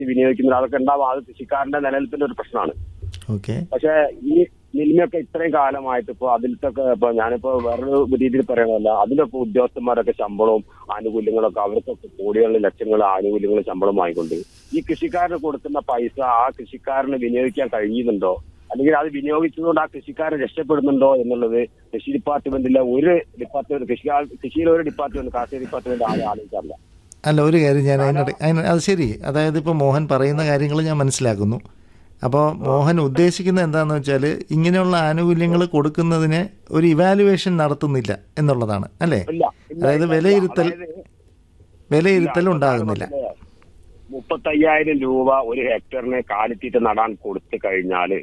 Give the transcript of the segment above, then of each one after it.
വിനിയോഗിക്കുന്ന അതൊക്കെ ഉണ്ടാവും അത് കൃഷിക്കാരന്റെ നിലനിൽപ്പിന്റെ ഒരു പ്രശ്നമാണ് ഓക്കെ പക്ഷെ ഈ മിൽമയൊക്കെ ഇത്രയും കാലമായിട്ട് ഇപ്പൊ അതിലത്തെ ഇപ്പൊ ഞാനിപ്പോ വേറൊരു രീതിയിൽ പറയണമല്ല അതിലൊക്കെ ഉദ്യോഗസ്ഥന്മാരൊക്കെ ശമ്പളവും ആനുകൂല്യങ്ങളൊക്കെ അവർക്കൊക്കെ കോടികളിൽ ലക്ഷങ്ങൾ ആനുകൂല്യങ്ങളും ശമ്പളം വാങ്ങിക്കൊണ്ട് ഈ കൃഷിക്കാരന് കൊടുക്കുന്ന പൈസ ആ കൃഷിക്കാരന് വിനിയോഗിക്കാൻ കഴിയുന്നുണ്ടോ അല്ലെങ്കിൽ അത് വിനിയോഗിച്ചതുകൊണ്ട് ആ കൃഷിക്കാരൻ രക്ഷപ്പെടുന്നുണ്ടോ എന്നുള്ളത് കൃഷി ഡിപ്പാർട്ട്മെന്റിലെ ഒരു ഡിപ്പാർട്ട്മെന്റ് കൃഷി കൃഷിയിലെ ഒരു ഡിപ്പാർട്ട്മെന്റ് കാർഷിക ഡിപ്പാർട്ട്മെന്റ് ആരും ആലോചിക്കാറില്ല അല്ല ഒരു കാര്യം ഞാൻ അതിനിടെ അതിന് അത് ശരി അതായത് ഇപ്പോൾ മോഹൻ പറയുന്ന കാര്യങ്ങൾ ഞാൻ മനസ്സിലാക്കുന്നു അപ്പോൾ മോഹൻ ഉദ്ദേശിക്കുന്നത് എന്താണെന്ന് വെച്ചാൽ ഇങ്ങനെയുള്ള ആനുകൂല്യങ്ങൾ കൊടുക്കുന്നതിന് ഒരു ഇവാലുവേഷൻ നടത്തുന്നില്ല എന്നുള്ളതാണ് അല്ലേ ഇല്ല ഇല്ല, അതായത് ഇല്ല. വിലയിരുത്തൽ അതായത് വിലയിരുത്തൽ ഉണ്ടാകുന്നില്ല മുപ്പത്തയ്യായിരം രൂപ ഒരു ഹെക്ടറിന് കാലിത്തീറ്റ നടാൻ കൊടുത്തു കഴിഞ്ഞാല്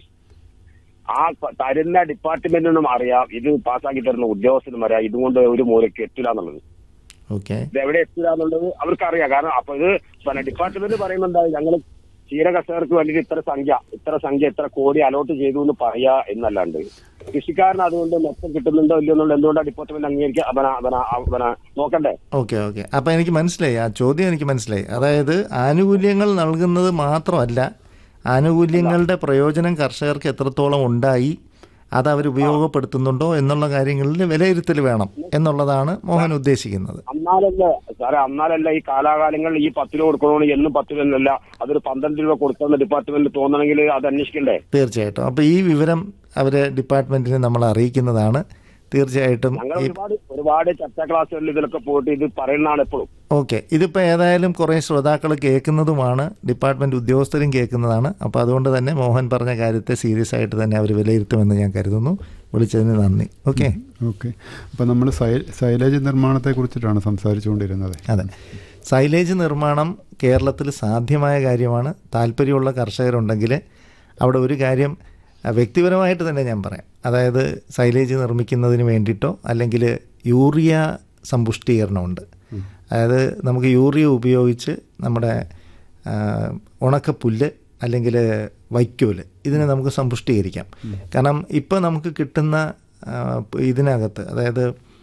ആ പ- തരുന്ന ഡിപ്പാർട്ട്മെന്റിനും അറിയാം ഇത് പാസ്സാക്കി തരുന്ന ഉദ്യോഗസ്ഥനും അറിയാം ഇതുകൊണ്ട് ഒരു മൂലയ്ക്ക് എത്തില്ല എന്നുള്ളത് ഓക്കെ ഇത് എവിടെ എത്തില്ല എന്നുള്ളത് അവർക്കറിയാം കാരണം അപ്പൊ ഇത് പിന്നെ ഡിപ്പാർട്ട്മെന്റ് പറയുന്നുണ്ട് ഞങ്ങൾ ക്ഷീര കർഷകർക്ക് വേണ്ടിയിട്ട് ഇത്ര സംഖ്യ ഇത്ര സംഖ്യ ഇത്ര കോടി അലോട്ട് ചെയ്തു എന്ന് പറയാ എന്നല്ലാണ്ട് കൃഷിക്കാരന് അതുകൊണ്ട് മൊത്തം കിട്ടുന്നുണ്ടോ ഇല്ലയോ എന്നുള്ളത് എന്തുകൊണ്ടാണ് ഡിപ്പാർട്ട്മെന്റ് അംഗീകരിക്കുക അവന അവന അവന നോക്കണ്ടേ ഓക്കെ ഓക്കെ അപ്പം എനിക്ക് മനസ്സിലായി ആ ചോദ്യം എനിക്ക് മനസ്സിലായി അതായത് ആനുകൂല്യങ്ങൾ നൽകുന്നത് മാത്രമല്ല ആനുകൂല്യങ്ങളുടെ പ്രയോജനം കർഷകർക്ക് എത്രത്തോളം ഉണ്ടായി അത് അവർ ഉപയോഗപ്പെടുത്തുന്നുണ്ടോ എന്നുള്ള കാര്യങ്ങളിൽ വിലയിരുത്തൽ വേണം എന്നുള്ളതാണ് മോഹൻ ഉദ്ദേശിക്കുന്നത് അന്നാലല്ലേ സാറേ അന്നാലല്ല ഈ കാലാകാലങ്ങളിൽ ഈ പത്ത് രൂപ കൊടുക്കണമെന്ന് എന്നും പത്ത് രൂപ എന്നല്ല അതൊരു പന്ത്രണ്ട് രൂപ കൊടുക്കുന്ന ഡിപ്പാർട്ട്മെന്റ് തോന്നണമെങ്കിൽ അത് അന്വേഷിക്കണ്ടേ തീർച്ചയായിട്ടും അപ്പോൾ ഈ വിവരം അവർ ഡിപ്പാർട്ട്മെൻറ്റിനെ നമ്മൾ അറിയിക്കുന്നതാണ് തീർച്ചയായിട്ടും ഞങ്ങൾ ഈ ഒരുപാട് ഒരുപാട് ചർച്ചാ ക്ലാസ്സുകളിൽ ഇതിലൊക്കെ പോയിട്ട് ഇത് പറയുന്നതാണ് എപ്പോഴും ഓക്കെ ഇതിപ്പോൾ ഏതായാലും കുറേ ശ്രോതാക്കൾ കേൾക്കുന്നതുമാണ് ഡിപ്പാർട്ട്മെൻറ്റ് ഉദ്യോഗസ്ഥരും കേൾക്കുന്നതാണ് അപ്പോൾ അതുകൊണ്ട് തന്നെ മോഹൻ പറഞ്ഞ കാര്യത്തെ സീരിയസ് ആയിട്ട് തന്നെ അവർ വിലയിരുത്തുമെന്ന് ഞാൻ കരുതുന്നു വിളിച്ചതിന് നന്ദി ഓക്കെ ഓക്കെ അപ്പോൾ നമ്മൾ സൈ സൈലേജ് നിർമ്മാണത്തെ കുറിച്ചിട്ടാണ് സംസാരിച്ചുകൊണ്ടിരുന്നത് അതെ സൈലേജ് നിർമ്മാണം കേരളത്തിൽ സാധ്യമായ കാര്യമാണ് താല്പര്യമുള്ള കർഷകരുണ്ടെങ്കിൽ അവിടെ ഒരു കാര്യം അഹ് വ്യക്തിപരമായിട്ട് തന്നെ ഞാൻ പറയാം അതായത് സൈലേജ് നിർമ്മിക്കുന്നതിന് വേണ്ടിയിട്ടോ അല്ലെങ്കിൽ യൂറിയ സമ്പുഷ്ടീകരണമുണ്ട് അതായത് നമുക്ക് യൂറിയ ഉപയോഗിച്ച് നമ്മുടെ ആ, ഉണക്കപ്പുല്ല് അല്ലെങ്കിൽ വൈക്കോല് ഇതിനെ നമുക്ക് സമ്പുഷ്ടീകരിക്കാം കാരണം ഇപ്പോൾ നമുക്ക് കിട്ടുന്ന ആ, ഇതിനകത്ത് അതായത്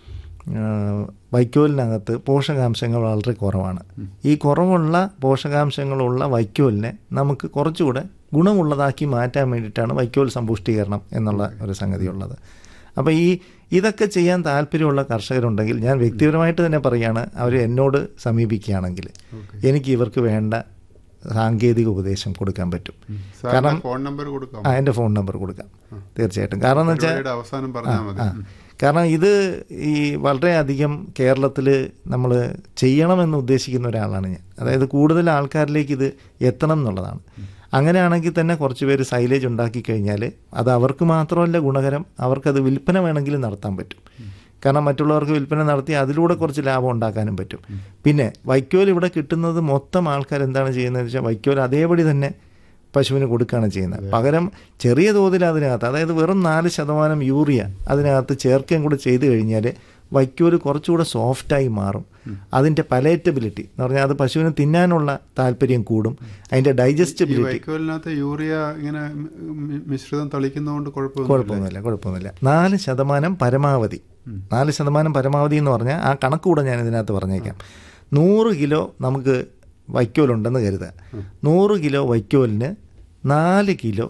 ആ, വൈക്കോലിനകത്ത് പോഷകാംശങ്ങൾ വളരെ കുറവാണ് ഈ കുറവുള്ള പോഷകാംശങ്ങളുള്ള വൈക്കോലിനെ നമുക്ക് കുറച്ചുകൂടെ ഗുണമുള്ളതാക്കി മാറ്റാൻ വേണ്ടിയിട്ടാണ് വൈക്കോൽ സമ്പുഷ്ടീകരണം എന്നുള്ള ഒരു സംഗതി ഉള്ളത് അപ്പോൾ ഈ ഇതൊക്കെ ചെയ്യാൻ താല്പര്യമുള്ള കർഷകരുണ്ടെങ്കിൽ ഞാൻ വ്യക്തിപരമായിട്ട് തന്നെ പറയുകയാണ് അവർ എന്നോട് സമീപിക്കുകയാണെങ്കിൽ എനിക്ക് ഇവർക്ക് വേണ്ട സാങ്കേതിക ഉപദേശം കൊടുക്കാൻ പറ്റും സാറിന്റെ ഫോൺ നമ്പർ കൊടുക്കാം ആ എൻ്റെ ഫോൺ നമ്പർ കൊടുക്കാം തീർച്ചയായിട്ടും കാരണം എന്ന് വെച്ചാൽ പരിപാടിയുടെ അവസാനം പറഞ്ഞാൽ മതി ആ. കാരണം ഇത് ഈ വളരെയധികം കേരളത്തിൽ നമ്മൾ ചെയ്യണമെന്ന് ഉദ്ദേശിക്കുന്ന ഒരാളാണ് ഞാൻ അതായത് കൂടുതൽ ആൾക്കാരിലേക്ക് ഇത് എത്തണം എന്നുള്ളതാണ് അങ്ങനെയാണെങ്കിൽ തന്നെ കുറച്ച് പേര് സൈലേജ് ഉണ്ടാക്കി കഴിഞ്ഞാൽ അത് അവർക്ക് മാത്രമല്ല ഗുണകരം അവർക്കത് വിൽപ്പന വേണമെങ്കിലും നടത്താൻ പറ്റും കാരണം മറ്റുള്ളവർക്ക് വിൽപ്പന നടത്തി അതിലൂടെ കുറച്ച് ലാഭം ഉണ്ടാക്കാനും പറ്റും പിന്നെ വൈക്കോൽ ഇവിടെ കിട്ടുന്നത് മൊത്തം ആൾക്കാർ എന്താണ് ചെയ്യുന്നത് വെച്ചാൽ വൈക്കോൽ അതേപടി തന്നെ പശുവിന് കൊടുക്കുകയാണ് ചെയ്യുന്നത് പകരം ചെറിയ തോതിൽ അതിനകത്ത് അതായത് വെറും നാല് ശതമാനം യൂറിയ അതിനകത്ത് ചേർക്കുകയും കൂടെ ചെയ്തു കഴിഞ്ഞാൽ വൈക്കോല് കുറച്ചുകൂടെ സോഫ്റ്റായി മാറും അതിൻ്റെ പലേറ്റബിലിറ്റി എന്ന് പറഞ്ഞാൽ അത് പശുവിന് തിന്നാനുള്ള താല്പര്യം കൂടും അതിൻ്റെ ഈ ഡൈജസ്റ്റബിലിറ്റി വൈക്കോലിനകത്ത് യൂറിയ ഇങ്ങനെ മി- മിശ്രിതം തളിക്കുന്നതുകൊണ്ട് കുഴപ്പമൊന്നും കുഴപ്പമൊന്നുമില്ല കുഴപ്പമൊന്നുമില്ല നാല് ശതമാനം പരമാവധി നാല് ശതമാനം പരമാവധി എന്ന് പറഞ്ഞാൽ ആ കണക്ക് കൂടെ ഞാൻ ഇതിനകത്ത് പറഞ്ഞേക്കാം നൂറ് കിലോ നമുക്ക് വൈക്കോലുണ്ടെന്ന് കരുതുക നൂറ് കിലോ വൈക്കോലിന് നാല് കിലോ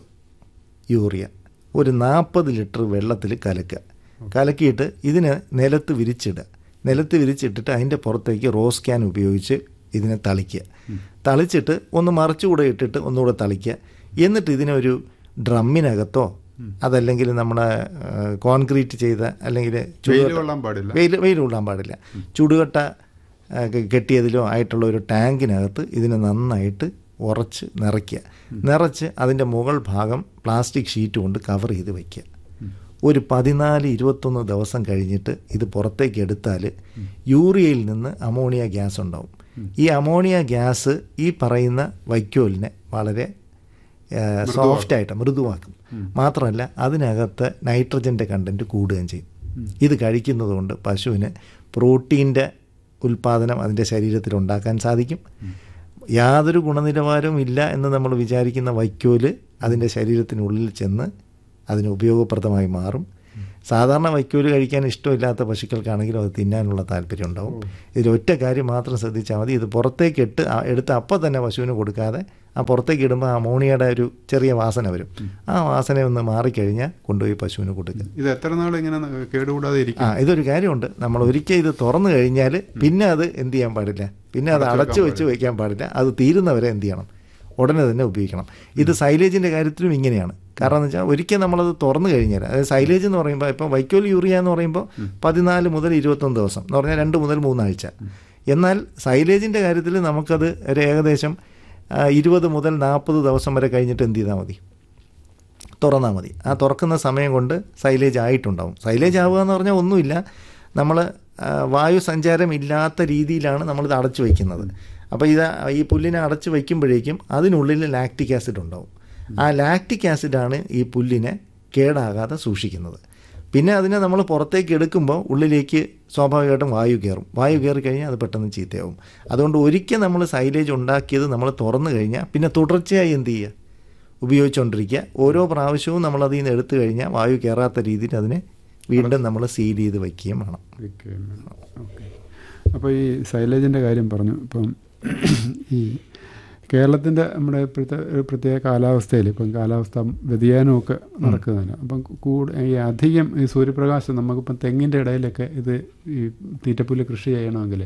യൂറിയ ഒരു നാൽപ്പത് ലിറ്റർ വെള്ളത്തിൽ കലക്കുക കലക്കിയിട്ട് ഇതിന് നിലത്ത് വിരിച്ചിടുക നിലത്ത് വിരിച്ചിട്ടിട്ട് അതിൻ്റെ പുറത്തേക്ക് റോസ് ക്യാൻ ഉപയോഗിച്ച് ഇതിനെ തളിക്കുക തളിച്ചിട്ട് ഒന്ന് മറിച്ചുകൂടെ ഇട്ടിട്ട് ഒന്നുകൂടെ തളിക്കുക എന്നിട്ട് ഇതിനൊരു ഡ്രമ്മിനകത്തോ അതല്ലെങ്കിൽ നമ്മുടെ ആ, കോൺക്രീറ്റ് ചെയ്ത അല്ലെങ്കിൽ വെയിൽ ചുടുകട്ട കൊള്ളാൻ പാടില്ല വെയിൽ വെയിൽ കൊള്ളാൻ പാടില്ല ചുടുകട്ട ആ, കെ- കെട്ടിയതിലോ ആയിട്ടുള്ള ഒരു ടാങ്കിനകത്ത് ഇതിനെ നന്നായിട്ട് ഉറച്ച് നിറയ്ക്കുക നിറച്ച് അതിൻ്റെ മുകൾ ഭാഗം പ്ലാസ്റ്റിക് ഷീറ്റ് കൊണ്ട് കവർ ചെയ്ത് വയ്ക്കുക ഒരു പതിനാല് ഇരുപത്തൊന്ന് ദിവസം കഴിഞ്ഞിട്ട് ഇത് പുറത്തേക്ക് എടുത്താൽ യൂറിയയിൽ നിന്ന് അമോണിയ ഗ്യാസ് ഉണ്ടാവും ഈ അമോണിയ ഗ്യാസ് ഈ പറയുന്ന വൈക്കോലിനെ വളരെ സോഫ്റ്റായിട്ട് മൃദുവാക്കും മാത്രമല്ല അതിനകത്ത് നൈട്രജൻ്റെ കണ്ടൻറ്റ് കൂടുകയും ചെയ്യും ഇത് കഴിക്കുന്നത് കൊണ്ട് പശുവിന് പ്രോട്ടീൻ്റെ ഉൽപ്പാദനം അതിൻ്റെ ശരീരത്തിൽ ഉണ്ടാക്കാൻ സാധിക്കും യാതൊരു ഗുണനിലവാരവും ഇല്ല എന്ന് നമ്മൾ വിചാരിക്കുന്ന വൈക്കോല് അതിൻ്റെ ശരീരത്തിനുള്ളിൽ ചെന്ന് അതിന് ഉപയോഗപ്രദമായി മാറും സാധാരണ വൈക്കോല് കഴിക്കാൻ ഇഷ്ടമില്ലാത്ത പശുക്കൾക്കാണെങ്കിലും അത് തിന്നാനുള്ള താല്പര്യം ഉണ്ടാവും ഇതിൽ ഒറ്റ കാര്യം മാത്രം ശ്രദ്ധിച്ചാൽ മതി ഇത് പുറത്തേക്ക് ഇട്ട് ആ എടുത്ത് അപ്പം തന്നെ പശുവിന് കൊടുക്കാതെ ആ പുറത്തേക്ക് ഇടുമ്പോൾ ആ അമോണിയയുടെ ഒരു ചെറിയ വാസന വരും ആ വാസന ഒന്ന് മാറിക്കഴിഞ്ഞാൽ കൊണ്ടുപോയി പശുവിന് കൊടുക്കുക ഇത് എത്ര നാൾ ഇങ്ങനെ കേടുകൂടാതെ ആ ഇരിക്കും ഇതൊരു കാര്യമുണ്ട് നമ്മൾ ഒരിക്കൽ ഇത് തുറന്നു കഴിഞ്ഞാൽ പിന്നെ അത് എന്ത് ചെയ്യാൻ പാടില്ല പിന്നെ അത് അടച്ചു വെച്ച് വയ്ക്കാൻ പാടില്ല അത് തീരുന്നവരെ എന്ത് ചെയ്യണം ഉടനെ തന്നെ ഉപയോഗിക്കണം ഇത് സൈലേജിൻ്റെ കാര്യത്തിലും ഇങ്ങനെയാണ് കാരണം എന്ന് വെച്ചാൽ ഒരിക്കൽ നമ്മളത് തുറന്നു കഴിഞ്ഞാൽ അതായത് സൈലേജ് എന്ന് പറയുമ്പോൾ ഇപ്പം വൈക്കോൽ യൂറിയ എന്ന് പറയുമ്പോൾ പതിനാല് മുതൽ ഇരുപത്തൊന്ന് ദിവസം എന്ന് പറഞ്ഞാൽ രണ്ട് മുതൽ മൂന്നാഴ്ച എന്നാൽ സൈലേജിൻ്റെ കാര്യത്തിൽ നമുക്കത് ഒരു ഏകദേശം ആ, ഇരുപത് മുതൽ നാൽപ്പത് ദിവസം വരെ കഴിഞ്ഞിട്ട് എന്ത് ചെയ്താൽ മതി തുറന്നാൽ മതി ആ തുറക്കുന്ന സമയം കൊണ്ട് സൈലേജ് ആയിട്ടുണ്ടാവും സൈലേജ് ആവുക എന്ന് പറഞ്ഞാൽ ഒന്നുമില്ല നമ്മൾ വായു സഞ്ചാരം ഇല്ലാത്ത രീതിയിലാണ് നമ്മളിത് അടച്ചു വയ്ക്കുന്നത് അപ്പോൾ ഇത് ഈ പുല്ലിനെ അടച്ചു വയ്ക്കുമ്പോഴേക്കും അതിനുള്ളിൽ ലാക്റ്റിക് ആസിഡ് ഉണ്ടാവും ആ ലാക്റ്റിക് ആസിഡാണ് ഈ പുല്ലിനെ കേടാകാതെ സൂക്ഷിക്കുന്നത് പിന്നെ അതിനെ നമ്മൾ പുറത്തേക്ക് എടുക്കുമ്പോൾ ഉള്ളിലേക്ക് സ്വാഭാവികമായിട്ടും വായു കയറും വായു കയറി കഴിഞ്ഞാൽ അത് പെട്ടെന്ന് ചീത്തയാവും അതുകൊണ്ട് ഒരിക്കൽ നമ്മൾ സൈലേജ് ഉണ്ടാക്കിയത് നമ്മൾ തുറന്നു കഴിഞ്ഞാൽ പിന്നെ തുടർച്ചയായി എന്ത് ചെയ്യുക ഉപയോഗിച്ചുകൊണ്ടിരിക്കുക ഓരോ പ്രാവശ്യവും നമ്മൾ അതിൽ നിന്ന് എടുത്തു കഴിഞ്ഞാൽ വായു കയറാത്ത രീതിയിൽ അതിനെ വീണ്ടും നമ്മൾ സീൽ ചെയ്ത് വയ്ക്കുകയും വേണം ഓക്കെ അപ്പോൾ ഈ സൈലേജിൻ്റെ കാര്യം പറഞ്ഞു ഇപ്പം ഈ കേരളത്തിൻ്റെ നമ്മുടെ ഇപ്പോഴത്തെ ഒരു പ്രത്യേക കാലാവസ്ഥയിൽ ഇപ്പം കാലാവസ്ഥ വ്യതിയാനമൊക്കെ നടക്കുന്നതാണ് അപ്പം കൂടെ ഈ അധികം ഈ സൂര്യപ്രകാശം നമുക്കിപ്പം തെങ്ങിൻ്റെ ഇടയിലൊക്കെ ഇത് ഈ തീറ്റപ്പുല്ല് കൃഷി ചെയ്യണമെങ്കിൽ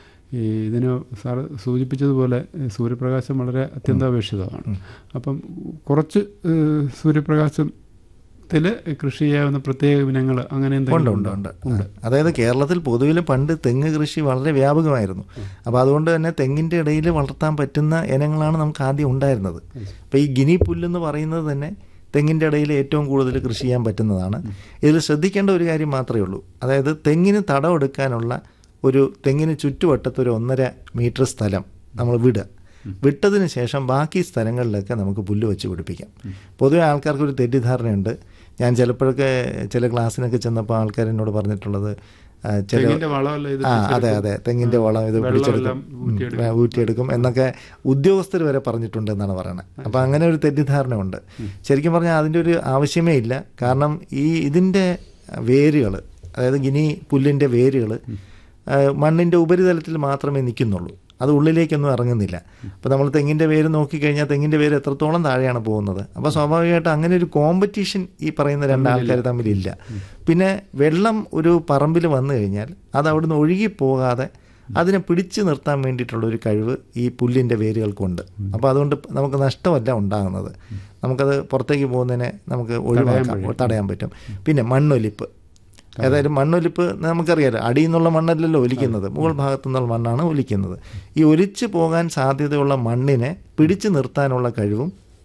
ഈ ഇതിന് സാർ സൂചിപ്പിച്ചതുപോലെ ഈ സൂര്യപ്രകാശം വളരെ അത്യന്താപേക്ഷിതമാണ് അപ്പം കുറച്ച് ഏഹ്, സൂര്യപ്രകാശത്തിൽ കൃഷി ചെയ്യാവുന്ന പ്രത്യേക ഇനങ്ങൾ അങ്ങനെ ഉണ്ട് എന്തെങ്കിലും ഉണ്ട് ഉണ്ടോ? ഉണ്ട് അതായത് കേരളത്തിൽ പൊതുവിൽ പണ്ട് തെങ്ങ് കൃഷി വളരെ വ്യാപകമായിരുന്നു അപ്പോൾ അതുകൊണ്ട് തന്നെ തെങ്ങിൻ്റെ ഇടയിൽ വളർത്താൻ പറ്റുന്ന ഇനങ്ങളാണ് നമുക്ക് ആദ്യം ഉണ്ടായിരുന്നത് അപ്പോൾ ഈ ഗിനി പുല്ലെന്ന് പറയുന്നത് തന്നെ തെങ്ങിൻ്റെ ഇടയിൽ ഏറ്റവും കൂടുതൽ കൃഷി ചെയ്യാൻ പറ്റുന്നതാണ് ഇതിൽ ശ്രദ്ധിക്കേണ്ട ഒരു കാര്യം മാത്രമേ ഉള്ളൂ അതായത് തെങ്ങിന് തടമെടുക്കാനുള്ള ഒരു തെങ്ങിന് ചുറ്റുവട്ടത്ത് ഒരു ഒന്നര മീറ്റർ സ്ഥലം നമ്മൾ വിടുക വിട്ടതിന് ശേഷം ബാക്കി സ്ഥലങ്ങളിലൊക്കെ നമുക്ക് പുല്ല് വെച്ച് പിടിപ്പിക്കാം പൊതുവെ ആൾക്കാർക്ക് ഒരു തെറ്റിദ്ധാരണയുണ്ട് ഞാൻ ചിലപ്പോഴൊക്കെ ചില ക്ലാസ്സിനൊക്കെ ചെന്നപ്പോൾ ആൾക്കാർ എന്നോട് പറഞ്ഞിട്ടുള്ളത് ആ, ചില തെങ്ങിന്റെ വളമല്ല ഇത് ആ അതെ അതെ തെങ്ങിന്റെ വളം ഇത് പിടിച്ചെടുക്കും ഉം, ഊറ്റിയെടുക്കും എന്നൊക്കെ ഉദ്യോഗസ്ഥർ വരെ പറഞ്ഞിട്ടുണ്ട് എന്നാണ് പറയുന്നത് അപ്പം അങ്ങനെ ഒരു തെറ്റിദ്ധാരണ ഉണ്ട് ശരിക്കും പറഞ്ഞാൽ അതിൻ്റെ ഒരു ആവശ്യമേ ഇല്ല കാരണം ഈ ഇതിൻ്റെ വേരുകൾ അതായത് ഗിനി പുല്ലിൻ്റെ വേരുകൾ മണ്ണിൻ്റെ ഉപരിതലത്തിൽ മാത്രമേ നിൽക്കുന്നുള്ളൂ അത് ഉള്ളിലേക്കൊന്നും ഇറങ്ങുന്നില്ല അപ്പോൾ നമ്മൾ തെങ്ങിൻ്റെ വേര് നോക്കിക്കഴിഞ്ഞാൽ തെങ്ങിൻ്റെ വേര് എത്രത്തോളം താഴെയാണ് പോകുന്നത് അപ്പോൾ സ്വാഭാവികമായിട്ട് അങ്ങനെ ഒരു കോമ്പറ്റീഷൻ ഈ പറയുന്ന രണ്ട് ആൾക്കാർ തമ്മിലില്ല പിന്നെ വെള്ളം ഒരു പറമ്പിൽ വന്നു കഴിഞ്ഞാൽ അത് അവിടുന്ന് ഒഴുകി പോകാതെ അതിനെ പിടിച്ചു നിർത്താൻ വേണ്ടിയിട്ടുള്ള ഒരു കഴിവ് ഈ പുല്ലിൻ്റെ വേരുകൾക്കുണ്ട് അപ്പോൾ അതുകൊണ്ട് നമുക്ക് നഷ്ടമല്ല ഉണ്ടാകുന്നത് നമുക്കത് പുറത്തേക്ക് പോകുന്നതിനെ നമുക്ക് ഒഴിവാക്കാം തടയാൻ പറ്റും പിന്നെ മണ്ണൊലിപ്പ് ഏതായാലും മണ്ണൊലിപ്പ് നമുക്കറിയാലോ അടിയിൽ നിന്നുള്ള മണ്ണല്ലല്ലോ ഒലിക്കുന്നത് മുകൾ ഭാഗത്തു നിന്നുള്ള മണ്ണാണ് ഒലിക്കുന്നത് ഈ ഒലിച്ചു പോകാൻ സാധ്യതയുള്ള മണ്ണിനെ പിടിച്ചു നിർത്താനുള്ള കഴിവും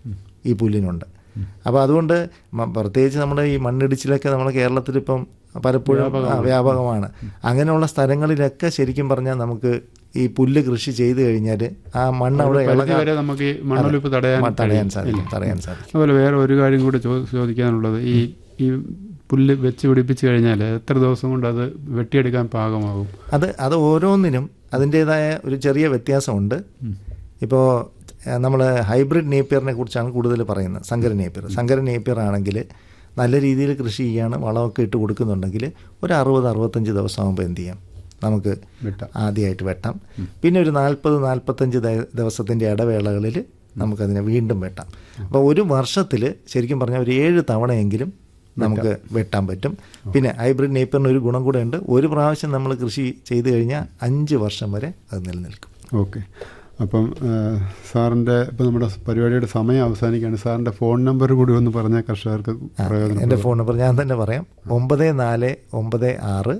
ഈ പുല്ലിനുണ്ട് അപ്പോൾ അതുകൊണ്ട് മ- പ്രത്യേകിച്ച് നമ്മുടെ ഈ മണ്ണിടിച്ചിലൊക്കെ നമ്മുടെ കേരളത്തിലിപ്പം പലപ്പോഴും ആ, വ്യാപകമാണ് അങ്ങനെയുള്ള സ്ഥലങ്ങളിലൊക്കെ ശരിക്കും പറഞ്ഞാൽ നമുക്ക് ഈ പുല്ല് കൃഷി ചെയ്തു കഴിഞ്ഞാൽ ആ മണ്ണ് അവിടെ പരിധി ഇളകാൻ വരെ നമുക്ക് ഈ മണ്ണൊലിപ്പ് തടയാൻ തടയാൻ കഴിയും. സാധിക്കും തടയാൻ സാധിക്കും അതുപോലെ വേറെ ഒരു കാര്യം കൂടി ചോ- ചോദിക്കാനുള്ളത് ഈ ഈ പുല്ല് വെച്ച് പിടിപ്പിച്ച് കഴിഞ്ഞാൽ എത്ര ദിവസം കൊണ്ട് അത് വെട്ടിയെടുക്കാൻ പാകമാകും അത് അത് ഓരോന്നിനും അതിൻ്റേതായ ഒരു ചെറിയ വ്യത്യാസമുണ്ട് ഇപ്പോൾ നമ്മൾ ഹൈബ്രിഡ് നേപ്പിയറിനെ കുറിച്ചാണ് കൂടുതൽ പറയുന്നത് സങ്കര നേപ്പിയർ സങ്കര നേപ്പിയർ ആണെങ്കിൽ നല്ല രീതിയിൽ കൃഷി ചെയ്യാണ് വളമൊക്കെ ഇട്ട് കൊടുക്കുന്നുണ്ടെങ്കിൽ ഒരു അറുപത് അറുപത്തഞ്ച് ദിവസം ആകുമ്പോൾ എന്ത് ചെയ്യാം നമുക്ക് വെട്ടാം. ആദ്യമായിട്ട് വെട്ടാം പിന്നെ ഒരു നാൽപ്പത് നാൽപ്പത്തഞ്ച് ദ- ദിവസത്തിൻ്റെ ഇടവേളകളിൽ നമുക്കതിനെ വീണ്ടും വെട്ടാം അപ്പോൾ ഒരു വർഷത്തിൽ ശരിക്കും പറഞ്ഞാൽ ഒരു ഏഴ് തവണയെങ്കിലും നമുക്ക് വെട്ടാൻ പറ്റും പിന്നെ ഹൈബ്രിഡ് നേപ്പിയറിന് ഒരു ഗുണം കൂടെ ഉണ്ട് ഒരു പ്രാവശ്യം നമ്മൾ കൃഷി ചെയ്തു കഴിഞ്ഞാൽ അഞ്ച് വർഷം വരെ അത് നിലനിൽക്കും ഓക്കെ അപ്പം ആ, സാറിൻ്റെ ഇപ്പം നമ്മുടെ പരിപാടിയുടെ സമയം അവസാനിക്കുകയാണ് സാറിൻ്റെ ഫോൺ നമ്പർ കൂടി ഒന്ന് പറഞ്ഞാൽ കർഷകർക്ക് പ്രയോജനം എൻ്റെ ഫോൺ നമ്പർ ഞാൻ തന്നെ പറയാം ഒമ്പത് നാല് ഒമ്പത് ആറ്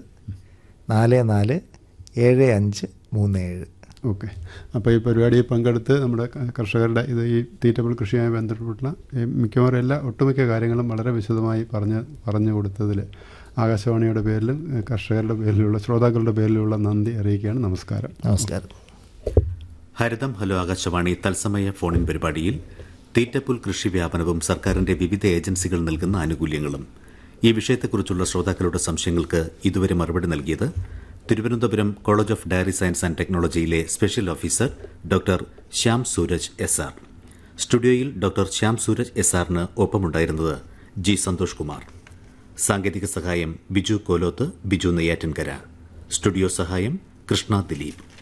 നാല് നാല് ഏഴ് അഞ്ച് മൂന്ന് ഏഴ് ഓക്കെ അപ്പോൾ ഈ പരിപാടിയിൽ പങ്കെടുത്ത് നമ്മുടെ ക- കർഷകരുടെ ഇത് ഈ തീറ്റപ്പിൾ കൃഷിയുമായി ബന്ധപ്പെട്ടുള്ള ഈ മിക്കവാറും എല്ലാ ഒട്ടുമിക്ക കാര്യങ്ങളും വളരെ വിശദമായി പറഞ്ഞ് പറഞ്ഞു കൊടുത്തതിൽ ആകാശവാണിയുടെ പേരിലും ഏ, കർഷകരുടെ പേരിലുള്ള ശ്രോതാക്കളുടെ പേരിലുള്ള നന്ദി അറിയിക്കുകയാണ് നമസ്കാരം നമസ്കാരം ഹരിതം ഹലോ ആകാശവാണി തത്സമയ ഫോണിൻ പരിപാടിയിൽ തീറ്റപ്പുൽ കൃഷി വ്യാപനവും സർക്കാരിന്റെ വിവിധ ഏജൻസികൾ നൽകുന്ന ആനുകൂല്യങ്ങളും ഈ വിഷയത്തെക്കുറിച്ചുള്ള ശ്രോതാക്കളുടെ സംശയങ്ങൾക്ക് ഇതുവരെ മറുപടി നൽകിയത് Thiruvananthapuram college of dairy science and ടെക്നോളജിയിലെ special officer doctor Shyam Sooraj S R സ്റ്റുഡിയോയിൽ ഡോക്ടർ ശ്യാം സൂരജ് എസ് ആറിന് ഒപ്പമുണ്ടായിരുന്നത് ജി സന്തോഷ് കുമാർ സാങ്കേതിക സഹായം ബിജു കോലോത്ത് ബിജു നെയ്യാറ്റിൻകര സ്റ്റുഡിയോ സഹായം കൃഷ്ണ ദിലീപ്